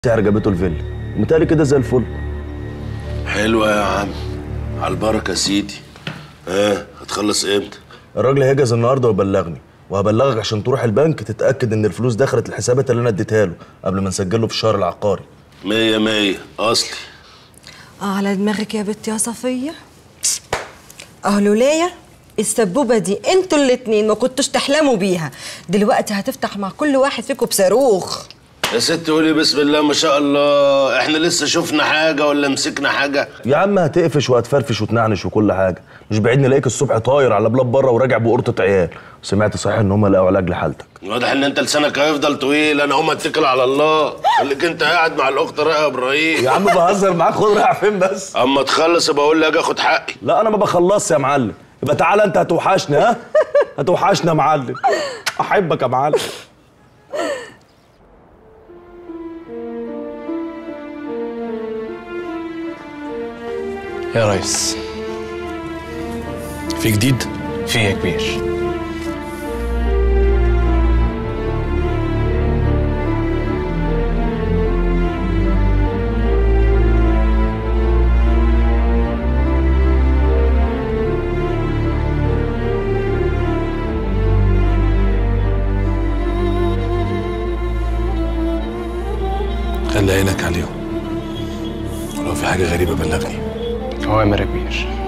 سعر جابته الفيلا متهيألي كده زي الفل حلوة يا عم على البركة يا سيدي ها هتخلص امتى؟ الراجل هيجهز النهارده ويبلغني وهبلغك عشان تروح البنك تتاكد ان الفلوس دخلت الحسابات اللي انا اديتها له قبل ما نسجله في الشهر العقاري مية مية أصلي آه على دماغك يا بنت يا صفية اه لولايا السبوبة دي انتوا الاتنين ما كنتوش تحلموا بيها دلوقتي هتفتح مع كل واحد فيكم بصاروخ يا ست قولي بسم الله ما شاء الله احنا لسه شفنا حاجة ولا مسكنا حاجة يا عم هتقفش وهتفرفش وتنعنش وكل حاجه مش بعيد نلاقيك الصبح طاير على بلاد بره وراجع بقرطه عيال سمعت صحيح ان هم لقوا علاج لحالتك واضح ان انت لسانك هيفضل طويل انا هقوم اتكل على الله خليك انت قاعد مع الاخت رائع ابراهيم يا عم بهزر معاك خد رايح فين بس اما تخلص بقول لي اجي اخد حقي لا انا ما بخلصش يا معلم يبقى تعالى انت هتوحشني ها هتوحشني يا معلم احبك يا معلم يا ريس في جديد؟ في يا كبير خلي عينك عليهم ولو في حاجة غريبة بلغني أوامر يا كبير